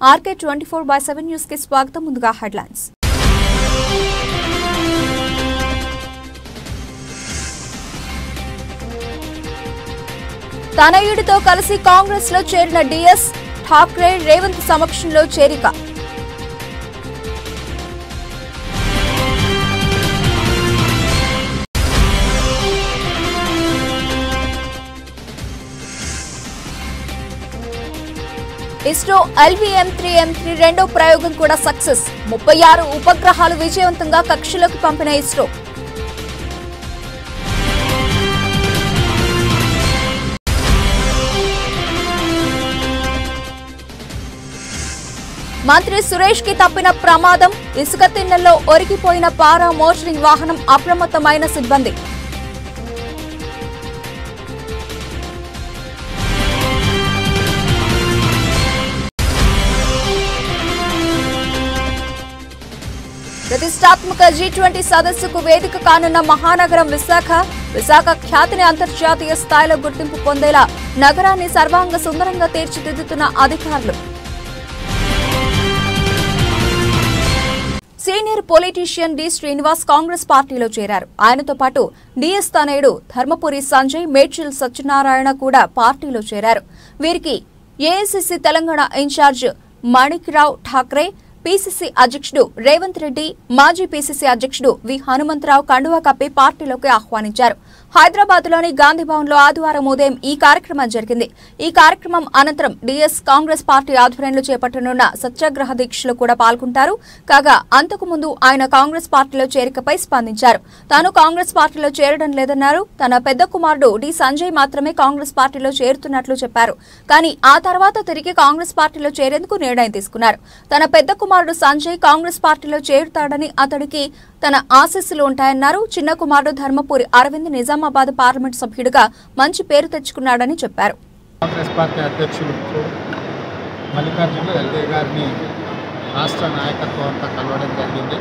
RK twenty four by seven news కి స్వాగతం ముందుగా హెడ్లైన్స్ తనయుడితో కలిసి కాంగ్రెస్ లో చేరిన డిఎస్ ఠాక్రే రేవంత్ సమక్షంలో చేరిక ISRO LVM three M three రెండో ప్రయోగం కూడా సక్సెస్ ముప్పై ఆరు ఉపగ్రహాలు విజయవంతంగా కక్షలోకి పంపిన ఇస్రో మంత్రి సురేష్ కి తప్పిన ప్రమాదం ఇసుక తిన్నెల్లో ఒరిగిపోయిన పారా మోటరింగ్ వాహనం అప్రమత్తమైన సిబ్బంది ప్రతిష్టాత్మక జీ ట్వంటీ సదస్సుకు వేదిక కానున్న మహానగరం విశాఖ విశాఖ ఖ్యాతిని అంతర్జాతీయ స్థాయిలో గుర్తింపు పొందేలా నగరాన్ని సర్వాంగ సుందరంగా తీర్చిదిద్దుతున్న అధికారులు senior politician D Srinivas Congress పార్టీలో చేరారు ఆయనతో పాటు డిఎస్ తనయుడు ధర్మపురి సంజయ్ మేడ్చిల్ సత్యనారాయణ కూడా పార్టీలో చేరారు వీరికి AICC Telangana incharge Manikrao Thackeray PCC అధ్యక్షుడు రేవంత్ రెడ్డి మాజీ పీసీసీ అధ్యక్షుడు వి హనుమంతరావు కండువా కప్పి పార్టీలోకి ఆహ్వానించారు హైదరాబాద్ లోని గాంధీభవన్ లో ఆదివారం ఉదయం ఈ కార్యక్రమం జరిగింది ఈ కార్యక్రమం అనంతరం డిఎస్ కాంగ్రెస్ పార్టీ ఆధ్వర్యంలో చేపట్టనున్న సత్యాగ్రహ దీక్షలో కూడా పాల్గొంటారు కాగా అంతకు ముందు ఆయన కాంగ్రెస్ పార్టీలో చేరికపై స్పందించారు తాను కాంగ్రెస్ పార్టీలో చేరడం లేదన్నారు తన పెద్ద కుమారుడు డి సంజయ్ మాత్రమే కాంగ్రెస్ పార్టీలో చేరుతున్నట్లు చెప్పారు కానీ ఆ తర్వాత తిరిగి కాంగ్రెస్ పార్టీలో చేరేందుకు నిర్ణయం తీసుకున్నారు తన పెద్ద కుమారుడు సంజయ్ కాంగ్రెస్ పార్టీలో చేరుతాడని అతడికి తన ఆశీస్సులు ఉంటాయన్నారు చిన్న కుమారుడు ధర్మపురి అరవింద్ నిజామాబాద్ పార్లమెంట్ సభ్యుడిగా మంచి పేరు తెచ్చుకున్నాడని చెప్పారు కాంగ్రెస్ పార్టీ అధ్యక్షులు మల్లికార్జున ఎల్కే గారిని రాష్ట్ర నాయకత్వం అంతా కలవడం జరిగింది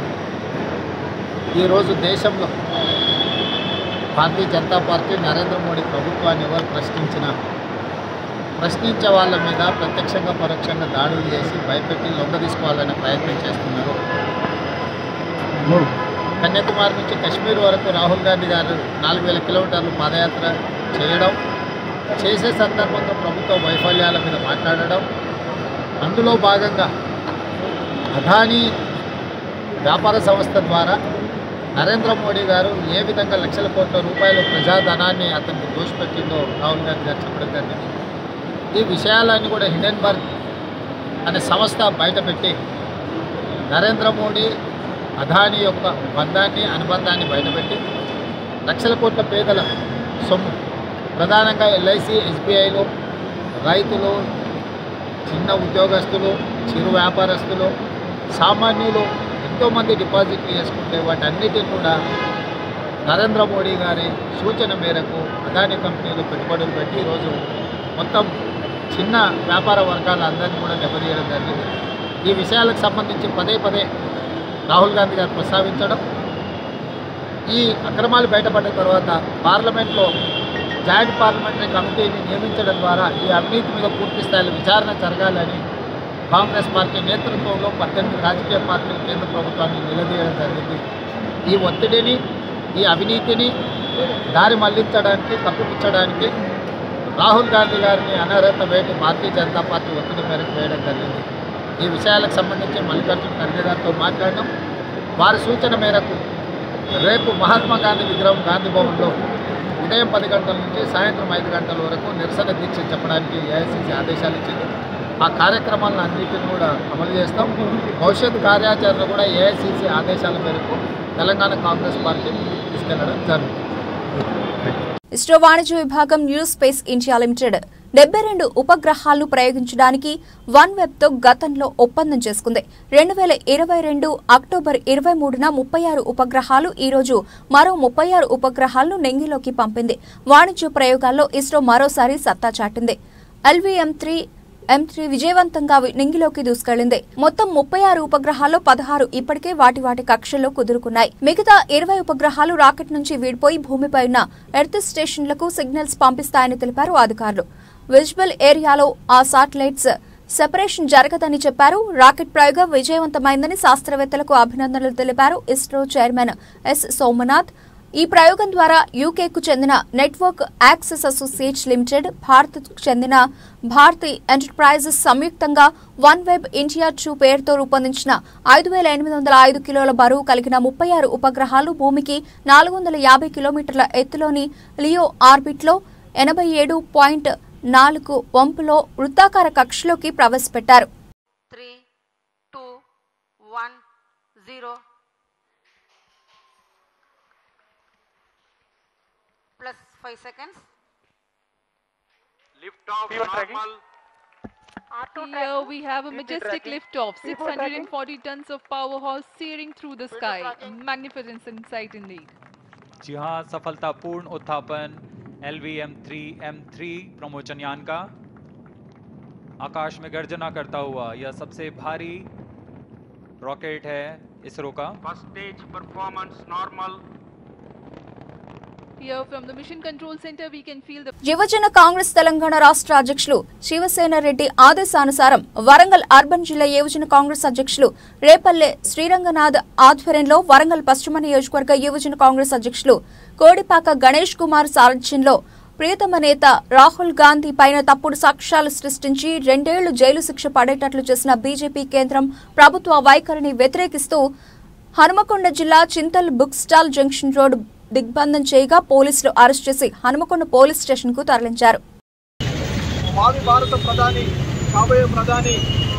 ఈరోజు దేశంలో భారతీయ జనతా పార్టీ నరేంద్ర మోడీ ప్రభుత్వాన్ని ఎవరు ప్రశ్నించినా ప్రశ్నించే వాళ్ళ మీద ప్రత్యక్షంగా పరోక్షంగా దాడులు చేసి భయపెట్టి లొంగ తీసుకోవాలనే ప్రయత్నం చేస్తున్నారు కన్యాకుమారి నుంచి కశ్మీర్ వరకు రాహుల్ గాంధీ గారు నాలుగు వేల కిలోమీటర్లు పాదయాత్ర చేయడం చేసే సందర్భంగా ప్రభుత్వ వైఫల్యాల మీద మాట్లాడడం అందులో భాగంగా అదానీ వ్యాపార సంస్థ ద్వారా నరేంద్ర మోడీ గారు ఏ విధంగా లక్షల కోట్ల రూపాయల ప్రజాధనాన్ని అతనికి దోషపెట్టిందో రాహుల్ గాంధీ గారు చెప్పడం జరిగింది ఈ విషయాలన్నీ కూడా హిడెన్బర్గ్ అనే సంస్థ బయటపెట్టి నరేంద్ర మోడీ అదాని యొక్క బంధాన్ని అనుబంధాన్ని బయటపెట్టి లక్షల కోట్ల పేదల సొమ్ము ప్రధానంగా ఎల్ఐసి ఎస్బీఐలో రైతులు చిన్న ఉద్యోగస్తులు చిరు వ్యాపారస్తులు సామాన్యులు ఎంతోమంది డిపాజిట్లు చేసుకుంటే వాటన్నిటిని కూడా నరేంద్ర మోడీ గారి సూచన మేరకు అదాని కంపెనీలు పెట్టుబడులు పెట్టి ఈరోజు మొత్తం చిన్న వ్యాపార వర్గాల అందరినీ కూడా దెబ్బతీయడం జరిగింది ఈ విషయాలకు సంబంధించి పదే పదే రాహుల్ గాంధీ గారు ప్రస్తావించడం ఈ అక్రమాలు బయటపడ్డ తర్వాత పార్లమెంట్లో జాయింట్ పార్లమెంటరీ కమిటీని నియమించడం ద్వారా ఈ అవినీతి మీద పూర్తి స్థాయిలో విచారణ జరగాలని కాంగ్రెస్ పార్టీ నేతృత్వంలో పద్దెనిమిది రాజకీయ పార్టీలు కేంద్ర ప్రభుత్వాన్ని నిలదీయడం జరిగింది ఈ ఒత్తిడిని ఈ అవినీతిని దారి మళ్లించడానికి తప్పిపుచ్చడానికి రాహుల్ గాంధీ గారిని అనర్హత వేటి భారతీయ జనతా పార్టీ ఒత్తిడి మేరకు వేయడం జరిగింది ఈ విషయాలకు సంబంధించి మల్లికార్జున ఖర్గే గారితో మాట్లాడడం వారి సూచన మేరకు రేపు మహాత్మా గాంధీ విగ్రహం గాంధీ భవన్లో ఉదయం పది గంటల నుంచి సాయంత్రం ఐదు గంటల వరకు నిరసన దీక్ష చెప్పడానికి ఏఐసిసి ఆదేశాలు ఇచ్చింది ఆ కార్యక్రమాలను అన్నింటిని కూడా అమలు చేస్తాం భవిష్యత్ కార్యాచరణ కూడా ఏఐసిసి ఆదేశాల మేరకు తెలంగాణ కాంగ్రెస్ పార్టీ తీసుకెళ్లడం జరుగుతుంది ఇస్రో వాణిజ్య విభాగం న్యూ స్పేస్ ఇండియా లిమిటెడ్ డెబ్బై రెండు ఉపగ్రహాలను ప్రయోగించడానికి వన్ వెబ్ తో గతంలో ఒప్పందం చేసుకుంది రెండు వేల ఇరవై రెండు అక్టోబర్ ఇరవై మూడున ముప్పై ఆరు ఉపగ్రహాలు ఈ రోజు మరో ముప్పై ఆరు ఉపగ్రహాలను నెంగిలోకి పంపింది వాణిజ్య ప్రయోగాల్లో ఇస్రో మరోసారి సత్తా చాటింది ఎల్వీఎం త్రీ ఎం త్రీ విజయవంతంగా వి- నింగిలోకి దూసుకెళ్లింది మొత్తం ముప్పై ఆరు ఉపగ్రహాల్లో పదహారు ఇప్పటికే వాటి వాటి కక్షల్లో కుదురుకున్నాయి మిగతా ఇరవై ఉపగ్రహాలు రాకెట్ నుంచి వీడిపోయి భూమిపై ఉన్న ఎర్త్ స్టేషన్లకు సిగ్నల్స్ పంపిస్తాయని తెలిపారు అధికారులు విజిబుల్ ఏరియాలో ఆ శాటిలైట్స్ సెపరేషన్ జరగదని చెప్పారు రాకెట్ ప్రయోగం విజయవంతమైందని శాస్త్రవేత్తలకు అభినందనలు తెలిపారు ఇస్రో చైర్మన్ ఎస్ సోమనాథ్ ఈ ప్రయోగం ద్వారా యూకేకు చెందిన నెట్వర్క్ యాక్సెస్ అసోసియేట్స్ లిమిటెడ్ భారత్కు చెందిన భారతి ఎంటర్ప్రైజెస్ సంయుక్తంగా వన్ వెబ్ ఇండియా టూ పేరుతో రూపొందించిన ఐదు వేల ఎనిమిది వందల ఐదు కిలోల బరువు కలిగిన ముప్పై ఆరు ఉపగ్రహాలు భూమికి నాలుగు వందల యాభై కిలోమీటర్ల ఎత్తులోని లియో ఆర్బిట్లో ఎనభై ఏడు పాయింట్ నాలుగు వంపులో వృత్తాకార కక్షలోకి ప్రవేశపెట్టారు three, two, one, zero. Plus five seconds. Liftoff normal. Here we have a majestic liftoff, 640 tons of powerhouse searing through the sky. Magnificent sight indeed. जी हाँ सफलतापूर्ण उत्थापन L V M three M three प्रमोचन यान का आकाश में गर्जना करता हुआ यह सबसे भारी रॉकेट है इसरो का First stage performance normal. Here from the mission control center, we can feel the యువజన కాంగ్రెస్ తెలంగాణ రాష్ట్ర అధ్యక్షులు శివసేన రెడ్డి ఆదేశానుసారం వరంగల్ అర్బన్ జిల్లా యువజన కాంగ్రెస్ అధ్యక్షులు రేపల్లె శ్రీరంగనాథ్ ఆధ్వర్యంలో వరంగల్ పశ్చిమ నియోజకవర్గ యువజన కాంగ్రెస్ అధ్యక్షులు కోడిపాక గణేష్ కుమార్ సారథ్యంలో ప్రియతమ నేత రాహుల్ గాంధీ పైన తప్పుడు సాక్ష్యాలు సృష్టించి రెండేళ్లు జైలు శిక్ష పడేటట్లు చేసిన బీజేపీ కేంద్రం ప్రభుత్వ వైఖరిని వ్యతిరేకిస్తూ హనుమకొండ జిల్లా Chintal book stall junction road దిగ్బంధం చేయగా పోలీసులు అరెస్ట్ చేసి హనుమకొండ పోలీస్ స్టేషన్ కు తరలించారు భావి భారత ప్రధాని కాబోయే ప్రధాని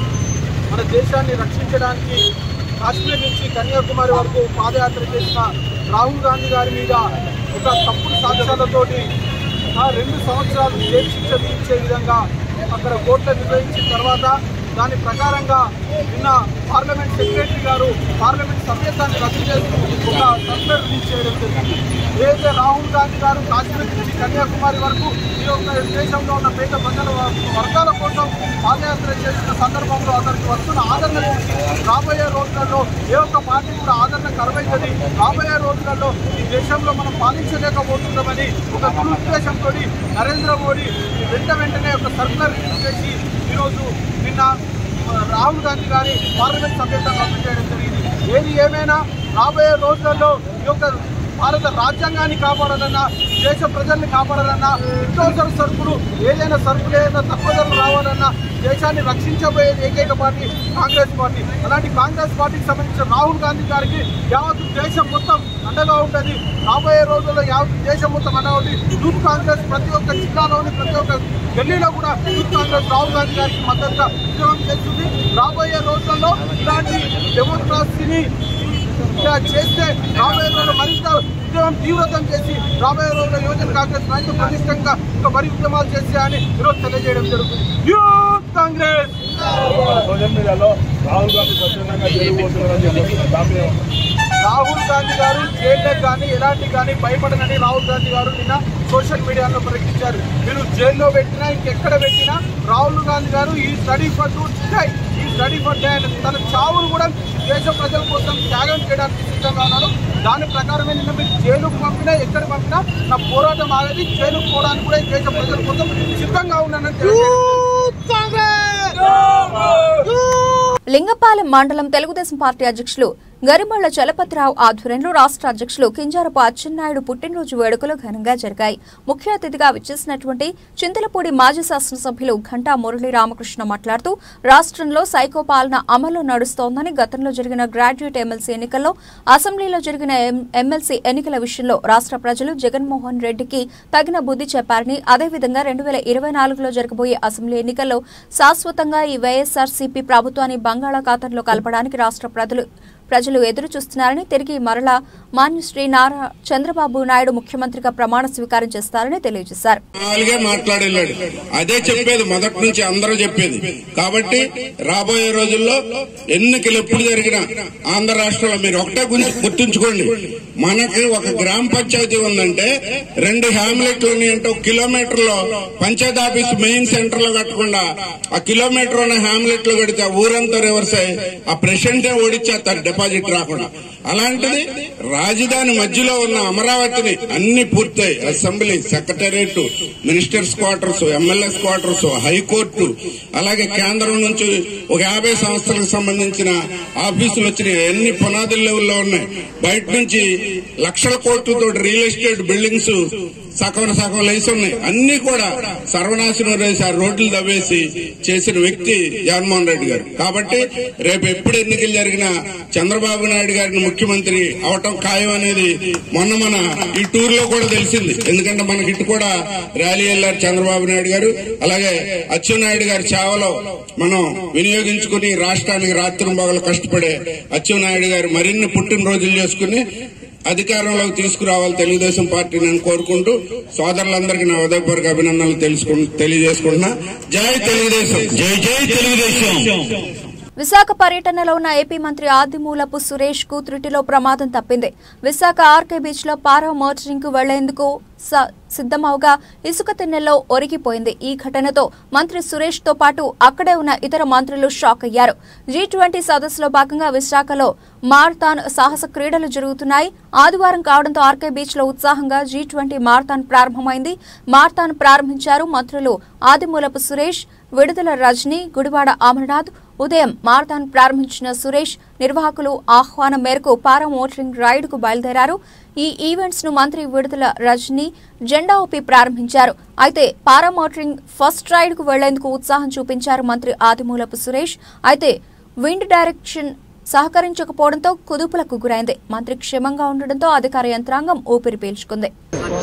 మన దేశాన్ని రక్షించడానికి కాశ్మీర్ నుంచి కన్యాకుమారి వరకు పాదయాత్ర చేసిన రాహుల్ గాంధీ గారి మీద ఒక తప్పుడు సాక్ష్యాలతోటి ఆ రెండు సంవత్సరాలు జైలు శిక్ష విధించే విధంగా అక్కడ కోర్టులో నిర్వహించిన తర్వాత దాని ప్రకారంగా నిన్న పార్లమెంట్ సెక్రటరీ గారు పార్లమెంట్ సభ్యత్వాన్ని రద్దు చేస్తూ ఒక సర్కులర్ రిలీజ్ చేయడం జరిగింది ఏదైతే రాహుల్ గాంధీ గారు కాశ్మీర్ నుంచి కన్యాకుమారి వరకు ఈ యొక్క దేశంలో ఉన్న పేద ప్రజల వర్గాల కోసం పాదయాత్ర చేసిన సందర్భంలో అతనికి వస్తున్న ఆదరణ చూసి రాబోయే రోజులలో ఏ ఒక్క పార్టీ కూడా ఆదరణ కరువైందని రాబోయే రోజులలో ఈ దేశంలో మనం పాలించలేకపోతున్నామని ఒక దురుద్దేశంతో నరేంద్ర మోడీ వెంట వెంటనే ఒక సర్కులర్ రిలీజ్ చేసి ఈరోజు నిన్న ఆ, రాహుల్ గాంధీ గారి పార్లమెంట్ సభ్యత్వం రద్దు చేయడం జరిగింది ఏది ఏమైనా రాబోయే రోజులలో ఈ యొక్క భారత రాజ్యాంగాన్ని కాపాడాలన్నా ఈ దేశ ప్రజల్ని కాపాడాలన్నా నిత్యావసర సరుకులు ఏదైనా సరుకులు ఏదైనా తక్కువ ధరలు రావాలన్నా ఈ దేశాన్ని రక్షించబోయేది ఏకైక పార్టీ కాంగ్రెస్ పార్టీ అలాంటి కాంగ్రెస్ పార్టీకి సంబంధించిన రాహుల్ గాంధీ గారికి యావత్ దేశం మొత్తం అండగా ఉంటుంది రాబోయే రోజుల్లో యావత్ దేశం మొత్తం అండగా ఉంటుంది యూత్ కాంగ్రెస్ ప్రతి ఒక్క జిల్లాలోని ప్రతి ఒక్క ఢిల్లీలో కూడా యూత్ కాంగ్రెస్ రాహుల్ గాంధీ గారికి మద్దతుగా ఉద్యమం చేస్తుంది రాబోయే రోజుల్లో ఇలాంటి డెమోక్రసీని ఇలా చేస్తే రాబోయే రోజుల్లో మరింత ఉద్యమం తీవ్రతం చేసి రాబోయే రోజుల్లో యువజన కాంగ్రెస్ నాయకులు ప్రతిష్టంగా ఇంకా మరి ఉద్యమాలు చేస్తే అని ఈరోజు తెలియజేయడం జరుగుతుంది యూత్ కాంగ్రెస్ సోషల్ మీడియాలో రాహుల్ గాంధీ స్వచ్ఛందంగా జరిగిపోతున్నారని చెప్పి దాని రాహుల్ గాంధీ గారు జైల్లోకి కానీ ఎలాంటి కానీ భయపడనని రాహుల్ గాంధీ గారు నిన్న సోషల్ మీడియాలో ప్రకటించారు మీరు జైల్లో పెట్టినా ఇంకెక్కడ పెట్టినా రాహుల్ గాంధీ గారు ఈ స్టడీ ఫర్ టు డై ఈ స్టడీ ఫర్ డే అని తన చావును కూడా దేశ ప్రజల కోసం త్యాగం చేయడానికి సిద్ధంగా ఉన్నారు దాని ప్రకారమే నిన్న మీరు జైలుకు పంపినా ఎక్కడ పంపినా నా పోరాటం ఆగేది జైలుకు పోవడానికి కూడా ఈ దేశ ప్రజల కోసం సిద్ధంగా ఉన్నానని లింగపాలెం మండలం తెలుగుదేశం పార్టీ అధ్యక్షులు గరిమళ్ల చలపతిరావు ఆధ్వర్యంలో రాష్ట్ర అధ్యక్షులు కింజారపు అచ్చెన్నాయుడు పుట్టినరోజు వేడుకలు ఘనంగా జరిగాయి ముఖ్య అతిథిగా విచ్చేసినటువంటి చింతలపూడి మాజీ శాసనసభ్యులు ఘంటా మురళీ రామకృష్ణ మాట్లాడుతూ రాష్ట్రంలో సైకో పాలన అమలు నడుస్తోందని గతంలో జరిగిన గ్రాడ్యుయేట్ ఎమ్మెల్సీ ఎన్నికల్లో అసెంబ్లీలో జరిగిన ఎం- ఎమ్మెల్సీ ఎన్నికల విషయంలో రాష్ట్ర ప్రజలు జగన్మోహన్ రెడ్డికి తగిన బుద్ధి చెప్పారని అదేవిధంగా రెండు వేల ఇరవై నాలుగులో జరగబోయే అసెంబ్లీ ఎన్నికల్లో శాశ్వతంగా ఈ వైఎస్ఆర్సీపీ ప్రభుత్వాన్ని బంగాళాఖాతంలో కలపడానికి రాష్ట్ర ప్రజలు ప్రజలు ఎదురు చూస్తున్నారని తిరిగి మరలా మాన్యశ్రీ నారా చంద్రబాబు నాయుడు ముఖ్యమంత్రిగా ప్రమాణ స్వీకారం చేస్తారని తెలియజేశారు నాలుగే మాట్లాడేళ్ళాడు అదే చెప్పేది మొదటి నుంచి అందరూ చెప్పేది కాబట్టి రాబోయే రోజుల్లో ఎన్నికలు ఎప్పుడు జరిగినా ఆంధ్ర రాష్ట్రంలో మీరు ఒకటే గురించి గుర్తుంచుకోండి మనకి ఒక గ్రామ పంచాయతీ ఉందంటే రెండు హ్యామ్లెట్లు ఉన్నాయంటే ఒక కిలోమీటర్ లో పంచాయతీ ఆఫీస్ మెయిన్ సెంటర్ లో కట్టకుండా ఆ కిలోమీటర్ ఉన్న హ్యామ్లెట్ లో కడితే ఆ ఊరంతా రివర్స్ అయ్యి ఆ ప్రెసిడెంటే ఓడిచ్చేస్తారు డిపాజిట్ రాకుండా అలాంటిది రాజధాని మధ్యలో ఉన్న అమరావతిని అన్ని పూర్తయి assembly secretariat ministers quarters MLAs quarters high court అలాగే కేంద్రం నుంచి ఒక యాభై సంస్థలకు సంబంధించిన ఆఫీసులు వచ్చినాయి అన్ని పునాదుల లెవెల్లో ఉన్నాయి బయట నుంచి లక్షల కోట్లతో రియల్ ఎస్టేట్ బిల్డింగ్స్ సగం సగం లేసి ఉన్నాయి అన్ని కూడా సర్వనాశనం చేసి ఆ రోడ్లు తవ్వేసి చేసిన వ్యక్తి జగన్మోహన్ రెడ్డి గారు కాబట్టి రేపు ఎప్పుడు ఎన్నికలు జరిగినా చంద్రబాబు నాయుడు గారిని ముఖ్యమంత్రి అవటం ఖాయం అనేది మొన్న మన ఈ టూర్ లో కూడా తెలిసింది ఎందుకంటే మనకి ఇటు కూడా ర్యాలీ వెళ్లారు చంద్రబాబు నాయుడు గారు అలాగే అచ్చెన్నాయుడు గారి సేవలో మనం వినియోగించుకుని రాష్ట్రానికి రాత్రి మొగలు కష్టపడే అచ్చెన్నాయుడు గారు మరిన్ని పుట్టినరోజులు చేసుకుని అధికారంలోకి తీసుకురావాలి తెలుగుదేశం పార్టీ నేను కోరుకుంటూ సోదరులందరికీ నా ఉదయపూర్వక అభినందనలు తెలుసుకు తెలియజేసుకుంటున్నా జై తెలుగుదేశం జై జై తెలుగుదేశం విశాఖ పర్యటనలో ఉన్న ఏపీ మంత్రి ఆదిమూలపు సురేష్ కు త్రుటిలో ప్రమాదం తప్పింది విశాఖ ఆర్కే బీచ్ లో పారా మోటరింగ్ కు వెళ్లేందుకు స- సిద్దమవగా ఇసుక తిన్నెల్లో ఒరిగిపోయింది ఈ ఘటనతో మంత్రి సురేష్ తో పాటు అక్కడే ఉన్న ఇతర మంత్రులు షాక్ అయ్యారు జీ ట్వంటీ సదస్సులో భాగంగా విశాఖలో మారథాన్ సాహస క్రీడలు జరుగుతున్నాయి ఆదివారం కావడంతో ఆర్కే బీచ్ లో ఉత్సాహంగా జీ ట్వంటీ మారథాన్ ప్రారంభమైంది మారథాన్ ప్రారంభించారు మంత్రులు ఆదిమూలపు సురేష్ విడుదల రజని గుడివాడ అమర్నాథ్ ఉదయం మారథాన్ ప్రారంభించిన సురేష్ నిర్వాహకులు ఆహ్వానం మేరకు పారా మోటరింగ్ రైడ్ కు బయలుదేరారు ఈ ఈవెంట్స్ ను మంత్రి విడుదల రజని జెండా ఊపి ప్రారంభించారు అయితే పారా మోటరింగ్ ఫస్ట్ రైడ్ కు వెళ్లేందుకు ఉత్సాహం చూపించారు మంత్రి ఆదిమూలపు సురేష్ అయితే విండ్ డైరెక్షన్ సహకరించకపోవడంతో కుదుపులకు గురైంది మంత్రి క్షేమంగా ఉండడంతో అధికార యంత్రాంగం ఊపిరి పీల్చుకుంది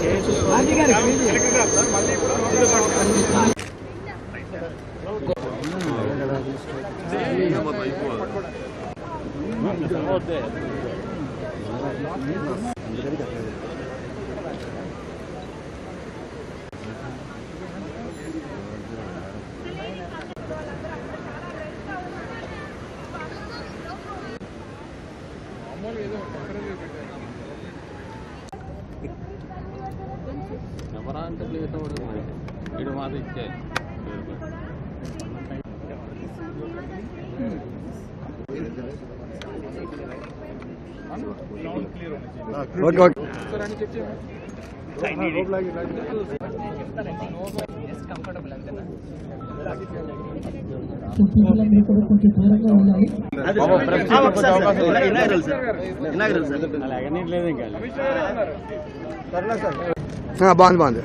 బాగుంది బాగుంది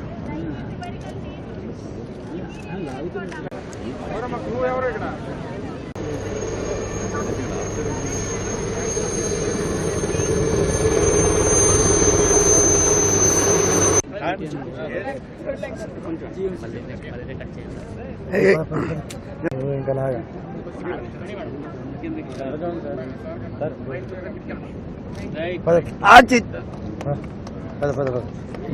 పద పద పద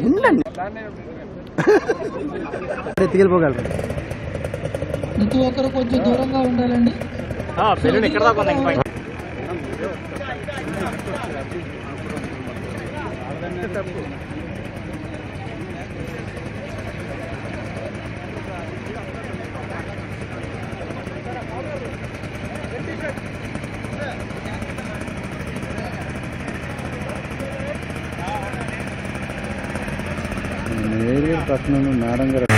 ఎత్తుకెళ్ళిపోగలరు ప్రతి ఒక్కరు కొంచెం దూరంగా ఉండాలండి ఏరియా పక్కన మేడం గారు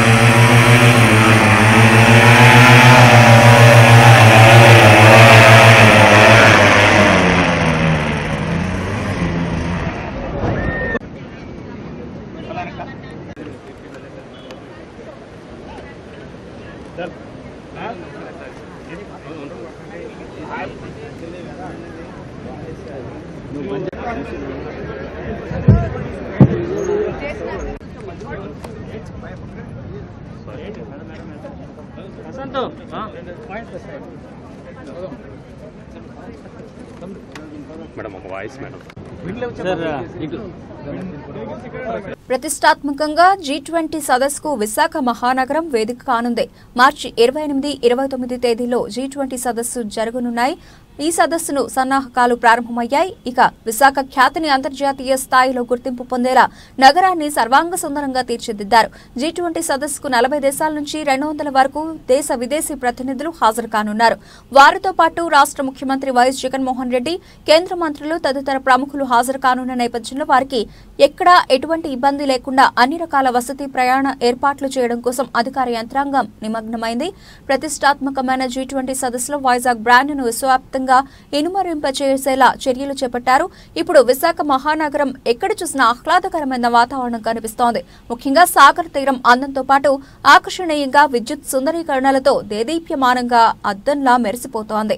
ప్రతిష్టాత్మకంగా జీ ట్వంటీ సదస్సుకు విశాఖ మహానగరం వేదిక కానుంది మార్చి ఇరవై ఎనిమిది ఇరవై తొమ్మిది తేదీలో జీ ట్వంటీ సదస్సు జరగనున్నాయి ఈ సదస్సును సన్నాహకాలు ప్రారంభమయ్యాయి ఇక విశాఖ ఖ్యాతిని అంతర్జాతీయ స్థాయిలో గుర్తింపు పొందేలా నగరాన్ని సర్వాంగ సుందరంగా తీర్చిదిద్దారు జీ ట్వంటీ సదస్సుకు నలభై దేశాల నుంచి రెండు వందల వరకు దేశ విదేశీ ప్రతినిధులు హాజరు కానున్నారు వారితో పాటు రాష్ట్ర ముఖ్యమంత్రి వైఎస్ జగన్మోహన్ రెడ్డి కేంద్ర మంత్రులు తదితర ప్రముఖులు హాజరు కానున్న నేపథ్యంలో వారికి ఎక్కడా ఎటువంటి ఇబ్బంది లేకుండా అన్ని రకాల వసతి ప్రయాణ ఏర్పాట్లు చేయడం కోసం అధికార యంత్రాంగం నిమగ్నమైంది ప్రతిష్టాత్మకమైన జీ ట్వంటీ సదస్సులో వైజాగ్ బ్రాండ్ను విశ్వవ్యాప్తంగా ఇనుమరింపచేసేలా చర్యలు చేపట్టారు ఇప్పుడు విశాఖ మహానగరం ఎక్కడ చూసినా ఆహ్లాదకరమైన వాతావరణం కనిపిస్తోంది ముఖ్యంగా సాగర్ తీరం అందంతో పాటు ఆకర్షణీయంగా విద్యుత్ సుందరీకరణలతో దేదీప్యమానంగా అద్దంలా మెరిసిపోతోంది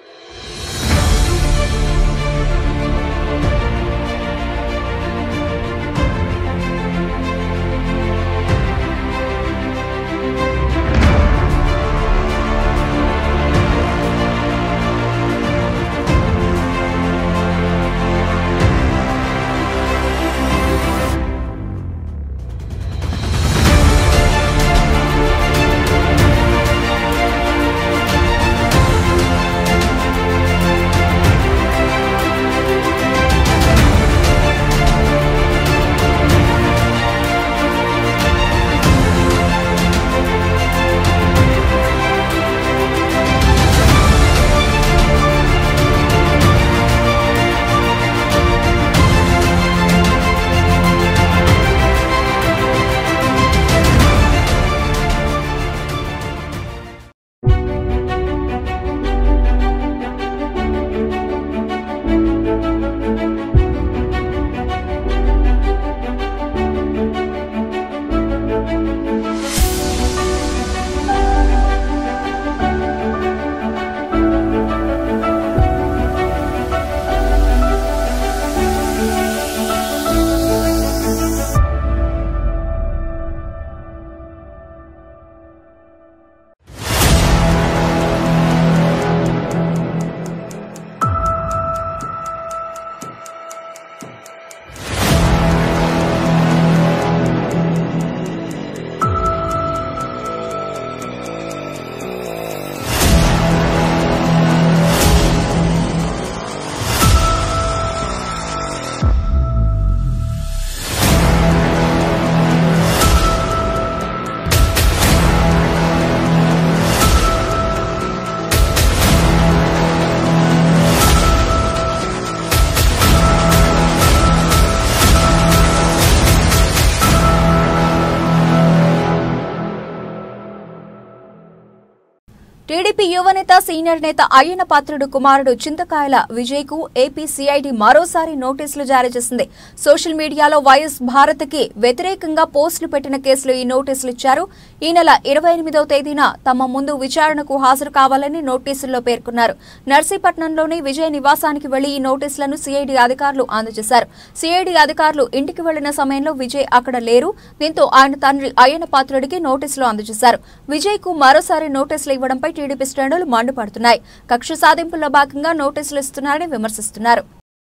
టీడీపీ యువనేత సీనియర్ నేత అయ్యన పాత్రుడు కుమారుడు చింతకాయల విజయ్ కు ఏపీ సిఐడి మరోసారి నోటీసులు జారీ చేసింది సోషల్ మీడియాలో వైఎస్ భారత్కి వ్యతిరేకంగా పోస్టులు పెట్టిన కేసులో ఈ నోటీసులు ఇచ్చారు ఈ నెల ఇరవై ఎనిమిదవ తేదీన తమ ముందు విచారణకు హాజరు కావాలని నోటీసుల్లో పేర్కొన్నారు నర్సీపట్నంలోని విజయ్ నివాసానికి వెళ్లి ఈ నోటీసులను సిఐడి అధికారులు అందజేశారు సిఐడి అధికారులు ఇంటికి వెళ్లిన సమయంలో విజయ్ అక్కడ లేరు దీంతో ఆయన తండ్రి అయ్యన పాత్రుడికి నోటీసులు అందజేశారు విజయ్ కు మరోసారి నోటీసులు ఇవ్వడంపై టీడీపీ శ్రేణులు మండిపడుతున్నాయి కక్ష సాధింపుల్లో భాగంగా నోటీసులు ఇస్తున్నారని విమర్శిస్తున్నారు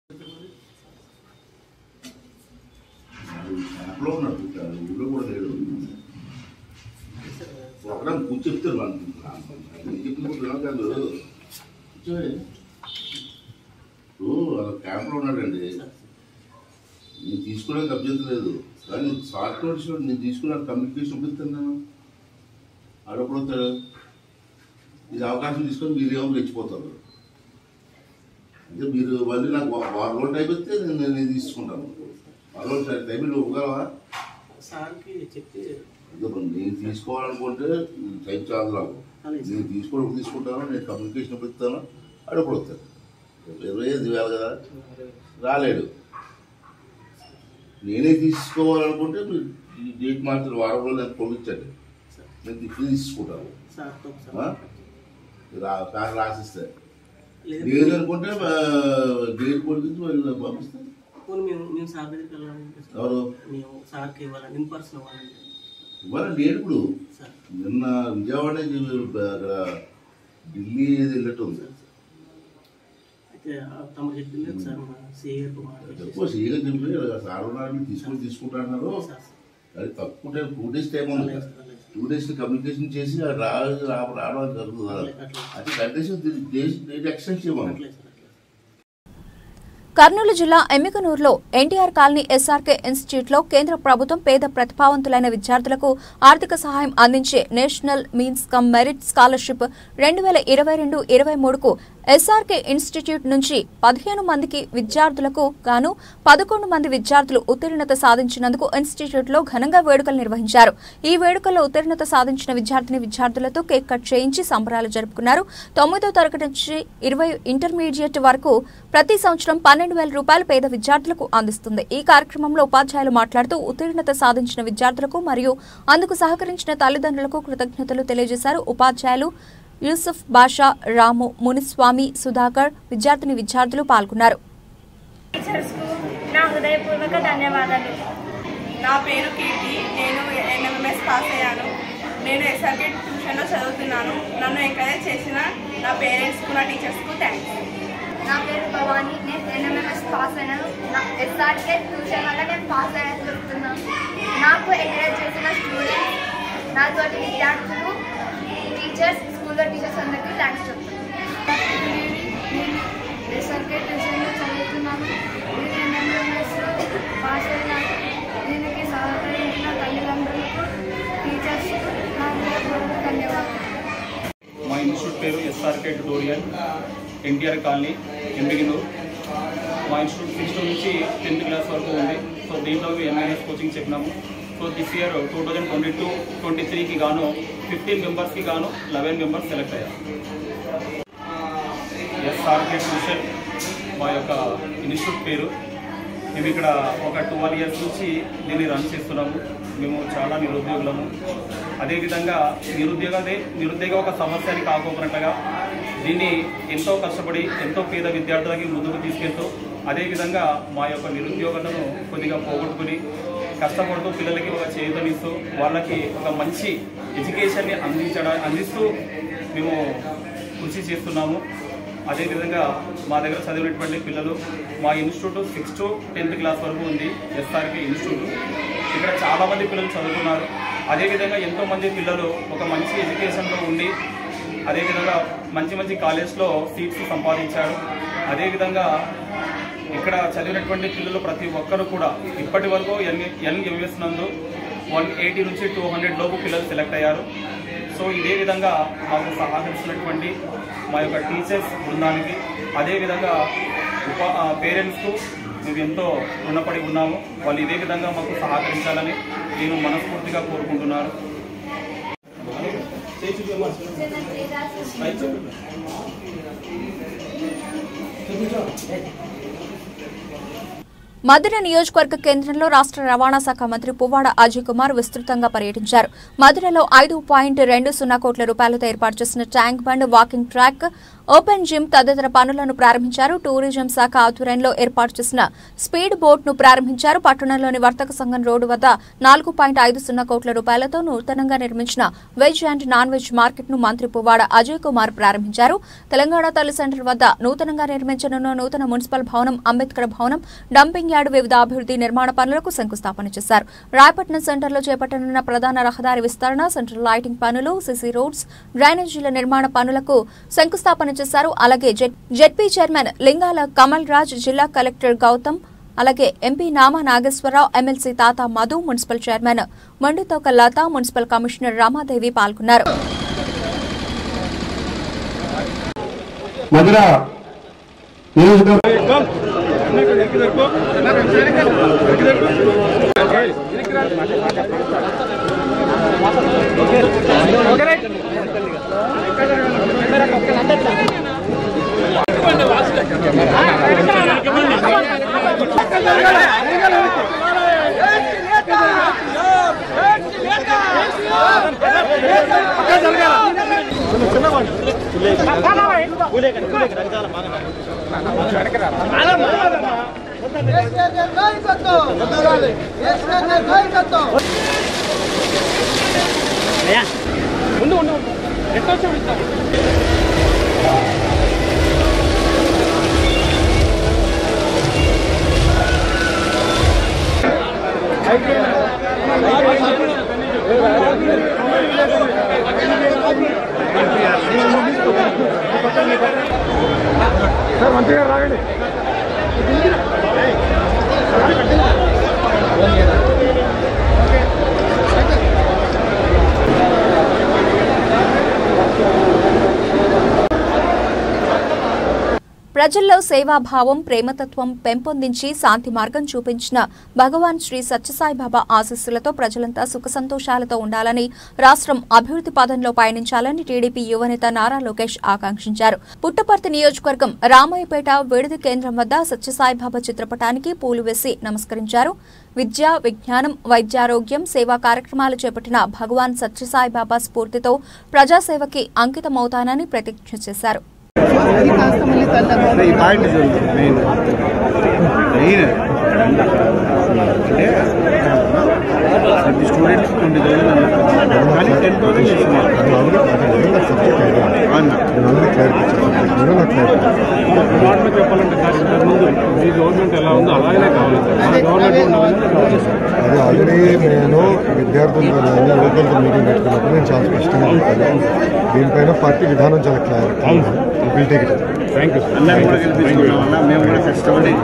యాప్లో ఉన్నాడు ఊళ్ళో కూడా లేడు ఒకడం కూర్చో చెప్తారు వాళ్ళు నేను చెప్పినప్పుడు వినవు కాదు కూర్చోయ్. ఇప్పుడు వాళ్ళ క్యాంప్లో ఉన్నాడండి నేను తీసుకోవడానికి అభ్యంతరం లేదు కానీ షార్ట్ నోట్స్ నేను తీసుకున్న కమ్యూనికేషన్ చూపిస్తాను నేను అడగడతాడు ఇది అవకాశం తీసుకొని మీరు ఏమో రెచ్చిపోతారు అంటే మీరు మళ్ళీ నాకు వా- వారం రోజులు టైం వస్తే నేను నేను తీసుకుంటాను వారం రోజులు టైం- టైం నువ్వు ఇవ్వగలవా సార్కి చెప్పి అదే మరి నేను తీసుకోవాలనుకుంటే టైం చాలు నాకు నేను తీసుకోవడం తీసుకుంటాను నేను కమ్యూనికేషన్ పెడతాను అడుగుడు వస్తాను ఇరవై ఐదు వేలు కదా రాలేడు నేనే తీసుకోవాలనుకుంటే మీరు ఈ డేట్ మార్చిన వారం రోజులు నాకు పంపించండి నేను తిప్పి తీసుకుంటాను సార్తో ఆ? రా పేరు రాసిస్తే లేదు. లేదనుకుంటే ఆ, డేట్ పొడిగించి వాళ్ళు పంపిస్తాను పోనీ మేము మేము సార్ దగ్గరికి వెళ్ళాలంటే ఎవరు? మేము సార్కి ఇవ్వాలండి ఇన్ పర్సన్ ఇవ్వాలండి ఇవాళ డేట్ ఇప్పుడు సార్ నిన్న విజయవాడ నుంచి అక్కడ ఢిల్లీ ఏది వెళ్ళట్టు ఉంది అయితే ఆ తమరు చెప్పింది ఒకసారి మా సిఐ గారికి మాట్లాడి ఎక్కువ సీగా చెప్పి సార్ ఉన్నారని తీసుకొని తీసుకుంటా అన్నారు అది తక్కువ టైం టూ డేస్ టైం ఉంది టూ డేస్ కమ్యూనికేషన్ చేసి రా రా- రావడం జరుగుతుంది అది కండిషన్ డేట్ ఎక్స్టెండ్ చేయమని కర్నూలు జిల్లా ఎమ్మికనూరులో ఎన్టీఆర్ కాలనీ ఎస్ఆర్కే ఇన్స్టిట్యూట్ లో కేంద్ర ప్రభుత్వం పేద ప్రతిభావంతులైన విద్యార్థులకు ఆర్థిక సహాయం అందించే national means cum merit scholarship రెండు వేల ఇరవై రెండు ఇరవై మూడుకు ఎస్ఆర్కే ఇన్స్టిట్యూట్ నుంచి పదిహేను మందికి విద్యార్థులకు గాను పదకొండు మంది విద్యార్థులు ఉత్తీర్ణత సాధించినందుకు ఇన్స్టిట్యూట్ లో ఘనంగా వేడుకలు నిర్వహించారు ఈ వేడుకల్లో ఉత్తీర్ణత సాధించిన విద్యార్థిని విద్యార్థులతో కేక్ కట్ చేయించి సంబరాలు జరుపుకున్నారు తొమ్మిదో తరగతి నుంచి ఇరవై ఇంటర్మీడియట్ వరకు ప్రతి సంవత్సరం పన్నెండు వేల రూపాయలు పేద విద్యార్థులకు అందిస్తుంది ఈ కార్యక్రమంలో ఉపాధ్యాయులు మాట్లాడుతూ ఉత్తీర్ణత సాధించిన విద్యార్థులకు మరియు అందుకు సహకరించిన తల్లిదండ్రులకు కృతజ్ఞతలు తెలియజేశారు ఉపాధ్యాయులు యూసుఫ్ బాషా రాము మునిస్వామి సుధాకర్ విద్యార్థిని విద్యార్థులు పాల్గొన్నారు టీచర్స్కు నా హృదయపూర్వక ధన్యవాదాలు నా పేరు కీర్తి నేను ఎన్ఎంఎస్ పాస్ అయ్యాను నేను ఎస్ఆర్కే ట్యూషన్లో చదువుతున్నాను నన్ను ఎంకరేజ్ చేసిన నా పేరెంట్స్కు నా టీచర్స్కు థ్యాంక్స్ నా పేరు భవానీ నేను ఎన్ఎంఎస్ పాస్ అయినాను నా ఎస్ఆర్కే ట్యూషన్ వల్ల నేను పాస్ అయినట్టు చెప్తున్నాను నాకు ఎంకరేజ్ చేసిన స్టూడెంట్స్ నాతోటి విద్యార్థులు టీచర్స్ స్కూల్లో టీచర్స్ అందరికీ థ్యాంక్స్ చెప్తున్నాను నేను ఎస్ఆర్కే ట్యూషన్లో చదువుతున్నాను నేను ఎన్ఎంఎస్లో పాస్ అయినాను దీనికి సహకరించిన తల్లిదండ్రులకు టీచర్స్కు నా హృదయపూర్వక ధన్యవాదాలు మా ఇన్స్టిట్యూట్ పేరు SRK tutorial NTR colony Yemmiganur మా ఇన్స్టిట్యూట్ సిక్స్త్ నుంచి టెన్త్ క్లాస్ వరకు ఉంది సో దీంట్లో ఎంఎన్ఎస్ కోచింగ్ చెప్పినాము so this year two thousand twenty two twenty త్రీకి గాను ఫిఫ్టీన్ మెంబర్స్కి గాను లెవెన్ మెంబర్స్ సెలెక్ట్ అయ్యారు ఎస్ఆర్కే ట్యూషన్ మా యొక్క ఇన్స్టిట్యూట్ పేరు మేము ఇక్కడ ఒక ట్వెల్వ్ ఇయర్స్ నుంచి దీన్ని రన్ చేస్తున్నాము మేము చాలా నిరుద్యోగులము అదేవిధంగా నిరుద్యోగదే నిరుద్యోగ ఒక సమస్య అని కాకోకున్నట్లుగా దీన్ని ఎంతో కష్టపడి ఎంతో పేద విద్యార్థులకి ముందుకు తీసుకెళ్తూ అదేవిధంగా మా యొక్క నిరుద్యోగులను కొద్దిగా పోగొట్టుకుని కష్టపడుతూ పిల్లలకి ఒక చేతనిస్తూ వాళ్ళకి ఒక మంచి ఎడ్యుకేషన్ని అందించడా అందిస్తూ మేము కృషి చేస్తున్నాము అదేవిధంగా మా దగ్గర చదివినటువంటి పిల్లలు మా institute sixth to tenth class వరకు ఉంది ఎస్ఆర్కే ఇన్స్టిట్యూట్ ఇక్కడ చాలామంది పిల్లలు చదువుతున్నారు అదేవిధంగా ఎంతోమంది పిల్లలు ఒక మంచి ఎడ్యుకేషన్లో ఉండి అదేవిధంగా మంచి మంచి కాలేజ్లో సీట్స్ సంపాదించారు అదేవిధంగా ఇక్కడ చదివినటువంటి పిల్లలు ప్రతి ఒక్కరు కూడా ఇప్పటి వరకు యంగ్ యంగ్ ఎంఎస్ నందు వన్ ఎయిటీ నుంచి టూ హండ్రెడ్ లోపు పిల్లలు సెలెక్ట్ అయ్యారు సో ఇదే విధంగా మాకు సహకరిస్తున్నటువంటి మా యొక్క టీచర్స్ బృందానికి అదేవిధంగా ఉపా పేరెంట్స్కు మేము ఎంతో రుణపడి ఉన్నాము వాళ్ళు ఇదే విధంగా మాకు సహకరించాలని నేను మనస్ఫూర్తిగా కోరుకుంటున్నాను మధుర నియోజకవర్గ కేంద్రంలో రాష్ట్ర రవాణా శాఖ మంత్రి పువ్వాడ అజయ్ కుమార్ విస్తృతంగా పర్యటించారు మధురలో ఐదు పాయింట్ రెండు సున్నా కోట్ల రూపాయలతో ఏర్పాటు చేసిన tank bund walking track open gym తదితర పనులను ప్రారంభించారు టూరిజం శాఖ ఆధ్వర్యంలో ఏర్పాటు చేసిన స్పీడ్ బోట్ ను ప్రారంభించారు పట్టణంలోని వర్తక సంఘం రోడ్డు వద్ద నాలుగు పాయింట్ ఐదు సున్నా కోట్ల రూపాయలతో నూతనంగా నిర్మించిన veg and non veg market ను మంత్రి పువ్వాడ అజయ్ కుమార్ ప్రారంభించారు తెలంగాణ తల్లి సెంటర్ వద్ద నూతనంగా నిర్మించనున్న నూతన మున్సిపల్ భవనం అంబేద్కర్ భవనం డంపింగ్ యార్డ్ వివిధ అభివృద్ధి నిర్మాణ పనులకు శంకుస్థాపన చేశారు రాయపట్నం సెంటర్లో చేపట్టనున్న ప్రధాన రహదారి విస్తరణ సెంట్రల్ లైటింగ్ పనులు సిసి రోడ్స్ డ్రైనేజీల నిర్మాణ పనులకు శంకుస్థాపన చేశారు అలాగే జెడ్- జెడ్పీ చైర్మన్ లింగాల కమల్ రాజ్ జిల్లా కలెక్టర్ గౌతమ్ అలాగే MP Nama Nageswararao MLC Tata Madhu municipal chairman మండుతోక లత మున్సిపల్ కమిషనర్ రామాదేవి పాల్గొన్నారు మధుర నియోజకవర్గం ముందు ఉండు ఎట్లా వచ్చావు ఇస్తాను అయిపోయింది సార్ మంత్రి గారు రాగండి ప్రజల్లో సేవాభావం ప్రేమతత్వం పెంపొందించి శాంతి మార్గం చూపించిన భగవాన్ శ్రీ సత్యసాయిబాబా ఆశీస్సులతో ప్రజలంతా సుఖ సంతోషాలతో ఉండాలని రాష్ట్రం అభివృద్ధి పదంలో పయనించాలని టీడీపీ యువనేత నారా లోకేష్ ఆకాంక్షించారు పుట్టపర్తి నియోజకవర్గం రామాయపేట విడిది కేంద్రం వద్ద సత్యసాయిబాబా చిత్రపటానికి పూలు వేసి నమస్కరించారు విద్య విజ్ఞానం వైద్యారోగ్యం సేవా కార్యక్రమాలు చేపట్టిన భగవాన్ సత్యసాయిబాబా స్ఫూర్తితో ప్రజాసేవకి అంకితమవుతానని ప్రతిజ్ఞ చేశారు ఈ పాయింట్ చూడండి మెయిన్ మెయిన్ అంటే ప్రతి స్టూడెంట్ ట్వంటీ థౌసండ్ కానీ టెన్ థౌసండ్ ఇస్తున్నారు మాటలో చెప్పాలంటే సార్ ఇంతకు ముందు మీ గవర్నమెంట్ ఎలా ఉందో అలాగనే కావాలి సార్ మన గవర్నమెంట్ ఉండాలని అది ఆల్రెడీ నేను విద్యార్థులతో కానీ యువకులతో మీటింగ్ పెట్టుకున్నప్పుడు నేను చాలా స్పష్టంగా చెప్పాను దీనిపైన పార్టీ విధానం చాలా clarity will take it thank you అందరం కూడా గెలిపించుకున్నామన్నా మేము కూడా కష్టపడి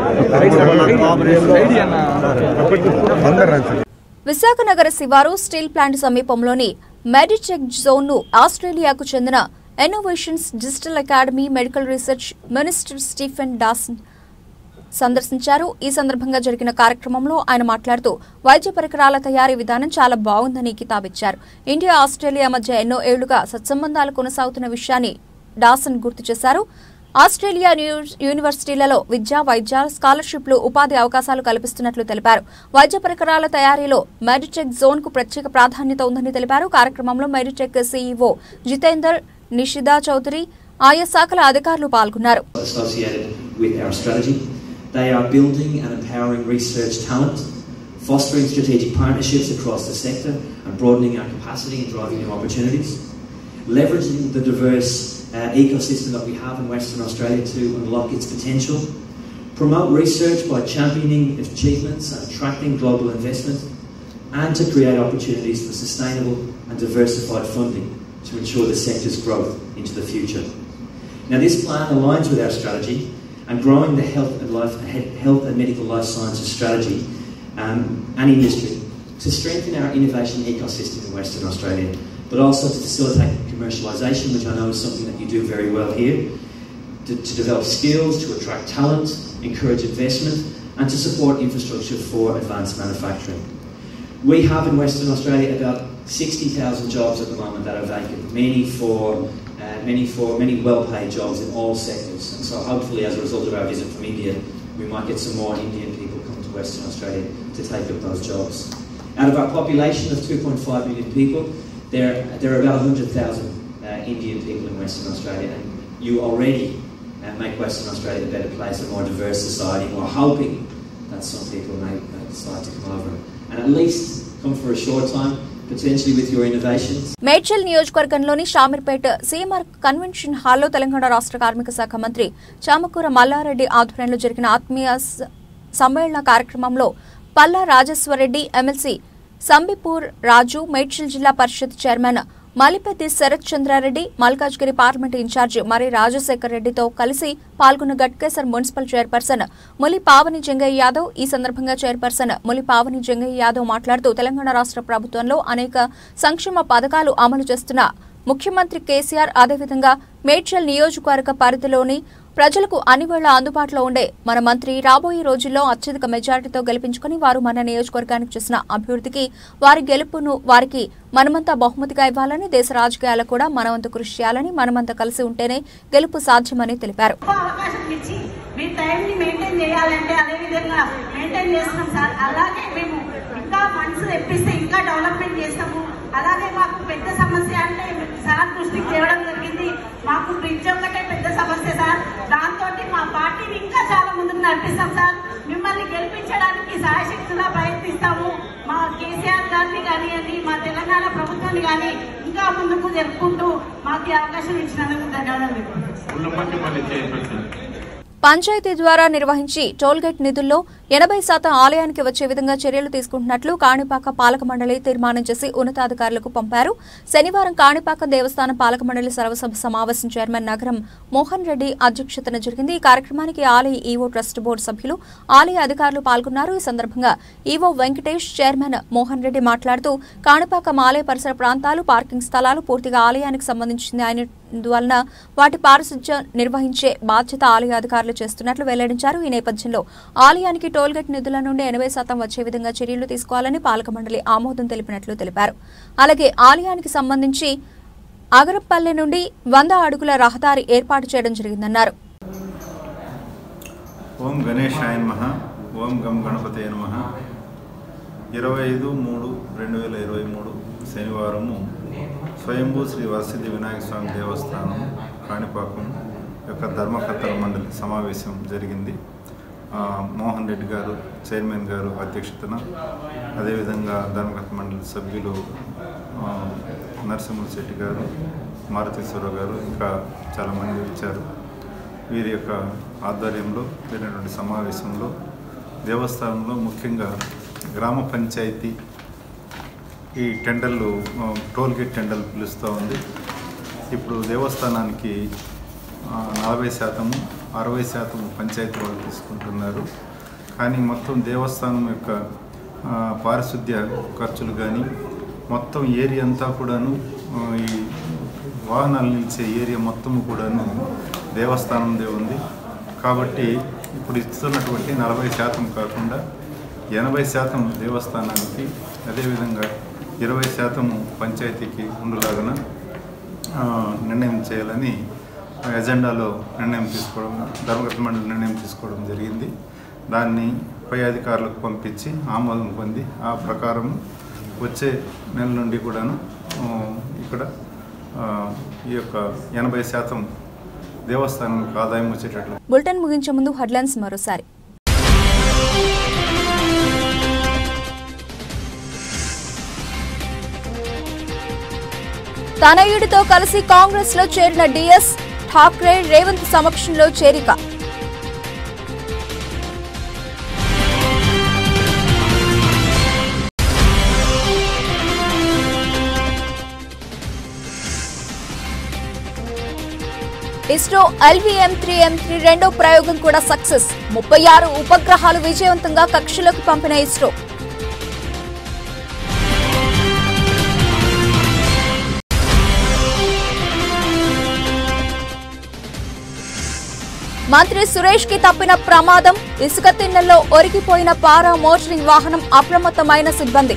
అందరు రండి సార్ విశాఖ నగర శివారు స్టీల్ ప్లాంట్ సమీపంలోని మెడిచెక్ జోన్ ను ఆస్ట్రేలియాకు చెందిన innovations digital academy medical research minister Stephen Dawson సందర్శించారు ఈ సందర్భంగా జరిగిన కార్యక్రమంలో ఆయన మాట్లాడుతూ వైద్య పరికరాల తయారీ విధానం చాలా బాగుందని కితాబిచ్చారు ఇండియా ఆస్ట్రేలియా మధ్య ఎన్నో ఏళ్లుగా సత్సంబంధాలు కొనసాగుతున్న విషయాన్ని డాసన్ గుర్తు చేశారు ఆస్ట్రేలియా న్యూ- యూనివర్సిటీలలో విద్య వైద్య స్కాలర్షిప్లు ఉపాధి అవకాశాలు కల్పిస్తున్నట్లు తెలిపారు వైద్య పరికరాల తయారీలో మెడిటెక్ జోన్ కు ప్రత్యేక ప్రాధాన్యత ఉందని తెలిపారు కార్యక్రమంలో మెడిటెక్ సీఈఓ జితేందర్ నిషిదా చౌదరి ఆయా శాఖల అధికారులు పాల్గొన్నారు associated with our strategy. They are building and empowering research talent, fostering strategic partnerships across the sector, and broadening our capacity and driving new opportunities. Leveraging the diverse uh, ecosystem that we have in Western Australia to unlock its potential. Promote research by championing achievements and attracting global investment, and to create opportunities for sustainable and diversified funding to ensure the sector's growth into the future. Now, this plan aligns with our strategy and growing the health and, life, health and medical life sciences strategy um, and industry to strengthen our innovation ecosystem in Western Australia, but also to facilitate commercialisation, which I know is something that you do very well here, to, to develop skills, to attract talent, encourage investment, and to support infrastructure for advanced manufacturing. We have in Western Australia about 60,000 jobs at the moment that are vacant, many for uh, many for many well-paid jobs in all sectors. And so hopefully, as a result of our visit from India, we might get some more Indian people come to Western Australia to take up those jobs. Out of our population of 2.5 million people, there there are about 100,000 uh, Indian people in Western Australia, and you already uh, make Western Australia a better place, a more diverse society. And we're hoping that some people may, may decide to come over and at least come for a short time, potentially with your innovations. Medchal నియోజకవర్గంలోని Shamirpet CMR convention హాల్లో తెలంగాణ రాష్ట్ర కార్మిక శాఖ మంత్రి చామకూర మల్లారెడ్డి ఆధ్వర్యంలో జరిగిన ఆత్మీయ స- సమ్మేళన కార్యక్రమంలో Palla Rajeshwara Reddy MLC Shambipur Raju Medchal Zilla Parishad chairman Malipeddi Sharath Chandra Reddy Malkajgiri parliament incharge Marri Rajasekhar రెడ్డితో కలిసి పాల్గొన్న గట్కేసర్ మున్సిపల్ చైర్పర్సన్ ములి పావని జంగయ్య యాదవ్ ఈ సందర్భంగా చైర్పర్సన్ ములి పావని జంగయ్య యాదవ్ మాట్లాడుతూ తెలంగాణ రాష్ట్ర ప్రభుత్వంలో అనేక సంక్షేమ పథకాలు అమలు చేస్తున్న ముఖ్యమంత్రి కేసీఆర్ అదేవిధంగా మేడ్చల్ నియోజకవర్గ పరిధిలోని ప్రజలకు అన్ని వేళ అందుబాటులో ఉండే మన మంత్రి రాబోయే రోజుల్లో అత్యధిక మెజారిటీతో గెలిపించుకుని వారు మన నియోజకవర్గానికి చేసిన అభివృద్ధికి వారి గెలుపును వారికి మనమంతా బహుమతిగా ఇవ్వాలని దేశ రాజకీయాలకు కూడా మనవంతు కృషి చేయాలని మనమంతా కలిసి ఉంటేనే గెలుపు సాధ్యమని తెలిపారు అవకాశం ఇచ్చి మీ టైంని మెయింటైన్ చేయాలంటే అదే విధంగా మెయింటైన్ చేస్తున్నాం సార్ అలాగే మేము ఇంకా ఫండ్స్ తెప్పిస్తే ఇంకా డెవలప్మెంట్ చేస్తాము అలాగే మాకు పెద్ద సమస్య అంటే సార్ దృష్టికి తేవడం జరిగింది మాకు బ్రిడ్జ్ ఒక్కటే పెద్ద సమస్య సార్ దాంతో మా పార్టీని ఇంకా చాలా ముందుకు నడిపిస్తాం సార్ మిమ్మల్ని గెలిపించడానికి సాయశక్తులా ప్రయత్నిస్తాము మా కేసీఆర్ గారిని కానివ్వండి మా తెలంగాణ ప్రభుత్వాన్ని కానీ ఇంకా ముందుకు జరుపుకుంటూ మాకు ఈ అవకాశం ఇచ్చినందుకు ధన్యవాదాలు ఉన్నప్పటికీ మళ్ళీ చైర్పర్సన్ పంచాయతీ ద్వారా నిర్వహించి టోల్గేట్ నిధుల్లో ఎనభై శాతం ఆలయానికి వచ్చే విధంగా చర్యలు తీసుకుంటున్నట్లు కాణిపాక పాలక మండలి తీర్మానం చేసి ఉన్నతాధికారులకు పంపారు శనివారం కాణిపాక దేవస్థానం పాలక మండలి సర్వసభ సమావేశం చైర్మన్ నగరం మోహన్ రెడ్డి అధ్యక్షతన జరిగింది ఈ కార్యక్రమానికి ఆలయ ఈవో ట్రస్ట్ బోర్డు సభ్యులు ఆలయ అధికారులు పాల్గొన్నారు ఈ సందర్భంగా ఈవో వెంకటేష్ చైర్మన్ మోహన్ రెడ్డి మాట్లాడుతూ కాణిపాకం ఆలయ పరిసర ప్రాంతాలు పార్కింగ్ స్థలాలు పూర్తిగా ఆలయానికి సంబంధించింది అయినందువలన వాటి పారిశుధ్యం నిర్వహించే బాధ్యత ఆలయ అధికారులు చేస్తున్నట్లు వెల్లడించారు ఈ నేపథ్యంలో ఆలయానికి టోల్గేట్ నిధుల నుండి ఎనభై శాతం వచ్చే విధంగా చర్యలు తీసుకోవాలని పాలక మండలి ఆమోదం తెలిపినట్లు తెలిపారు అలాగే ఆలయానికి సంబంధించి అగరపల్లె నుండి వంద అడుగుల రహదారి ఏర్పాటు చేయడం జరిగిందన్నారు ఓం గణేశాయ నమ ఓం గం గణపతే నమ ఇరవై ఐదు మూడు రెండు వేల ఇరవై మూడు శనివారము స్వయంభూ శ్రీ వరసిద్ధి వినాయక స్వామి దేవస్థానం కాణిపాకం యొక్క ధర్మకర్తల మండలి సమావేశం జరిగింది ఆ, మోహన్ రెడ్డి గారు చైర్మన్ గారు అధ్యక్షతన అదేవిధంగా ధర్మకర్త మండలి సభ్యులు ఆ, నరసింహ శెట్టి గారు మారుతీశ్వరరావు గారు ఇంకా చాలామంది వచ్చారు వీరి యొక్క ఆధ్వర్యంలో జరిగినటువంటి సమావేశంలో దేవస్థానంలో ముఖ్యంగా గ్రామ పంచాయతీ ఈ టెండర్లు ఆ, టోల్ గేట్ టెండర్లు పిలుస్తూ ఉంది ఇప్పుడు దేవస్థానానికి ఆ, నలభై శాతము అరవై శాతం పంచాయతీ వాళ్ళు తీసుకుంటున్నారు కానీ మొత్తం దేవస్థానం యొక్క ఆ, పారిశుద్ధ్య ఖర్చులు కానీ మొత్తం ఏరియా అంతా కూడాను ఆ, ఈ వాహనాలు నిలిచే ఏరియా మొత్తము కూడాను దేవస్థానందే ఉంది కాబట్టి ఇప్పుడు ఇస్తున్నటువంటి నలభై శాతం కాకుండా ఎనభై శాతం దేవస్థానానికి అదేవిధంగా ఇరవై శాతం పంచాయతీకి ఉండలాగన ఆ, నిర్ణయం చేయాలని ఎజెండాలో నిర్ణయం తీసుకోవడం ధర్మకర్త మండలి నిర్ణయం తీసుకోవడం జరిగింది దాన్ని పై అధికారులకు పంపించి ఆమోదం పొంది ఆ ప్రకారం వచ్చే నెల నుండి కూడాను ఆ, ఇక్కడ ఆ, ఈ యొక్క ఎనభై శాతం దేవస్థానానికి ఆదాయం వచ్చేటట్లు బులెటిన్ ముగించే ముందు హెడ్లైన్స్ మరోసారి తనయుడితో కలిసి కాంగ్రెస్ లో చేరిన డిఎస్ ఠాక్రే రేవంత్ సమక్షంలో చేరిక ISRO LVM three M three రెండో ప్రయోగం కూడా సక్సెస్ ముప్పై ఆరు ఉపగ్రహాలు విజయవంతంగా కక్షలోకి పంపిన ఇస్రో మంత్రి సురేష్ కి తప్పిన ప్రమాదం ఇసుక తిన్నెల్లో ఒరిగిపోయిన పారా మోటరింగ్ వాహనం అప్రమత్తమైన సిబ్బంది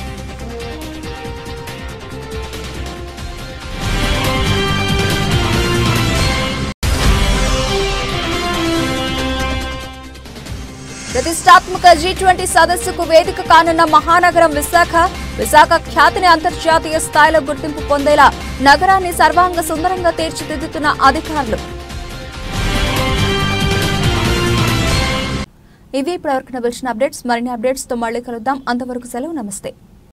ప్రతిష్టాత్మక జీ ట్వంటీ సదస్సుకు వేదిక కానున్న మహానగరం విశాఖ విశాఖ ఖ్యాతిని అంతర్జాతీయ స్థాయిలో గుర్తింపు పొందేలా నగరాన్ని సర్వాంగ సుందరంగా తీర్చిదిద్దుతున్న అధికారులు ఇవి ఇప్పటివరకు వచ్చిన అప్డేట్స్ మరిన్ని అప్డేట్స్ తో మళ్ళీ కలుద్దాం అంతవరకు సెలవు నమస్తే